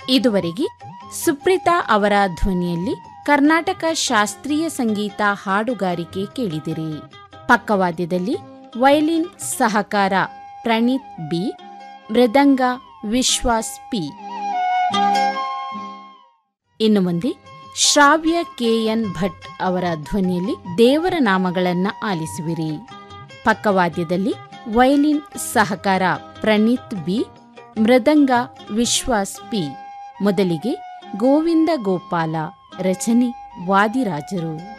ಇದುವರೆಗೆ ಸುಪ್ರೀತಾ ಅವರ ಧ್ವನಿಯಲ್ಲಿ ಕರ್ನಾಟಕ ಶಾಸ್ತ್ರೀಯ ಸಂಗೀತ ಹಾಡುಗಾರಿಕೆ ಕೇಳಿದಿರಿ ಪಕ್ಕವಾದ್ಯದಲ್ಲಿ ವಯಲಿನ್ ಸಹಕಾರ ಪ್ರಣೀತ್ ಬಿ ಮೃದಂಗ ವಿಶ್ವಾಸ್ ಪಿ ಇನ್ನು ಮುಂದೆ ಶ್ರಾವ್ಯ ಕೆಎನ್ ಭಟ್ ಅವರ ಧ್ವನಿಯಲ್ಲಿ ದೇವರ ನಾಮಗಳನ್ನ ಆಲಿಸುವಿರಿ ಪಕ್ಕವಾದ್ಯದಲ್ಲಿ ವಯಲಿನ್ ಸಹಕಾರ ಪ್ರಣೀತ್ ಬಿ ಮೃದಂಗ ವಿಶ್ವಾಸ್ ಪಿ ಮೊದಲಿಗೆ ಗೋವಿಂದ ಗೋಪಾಲ ರಚನೆ ವಾದಿರಾಜರು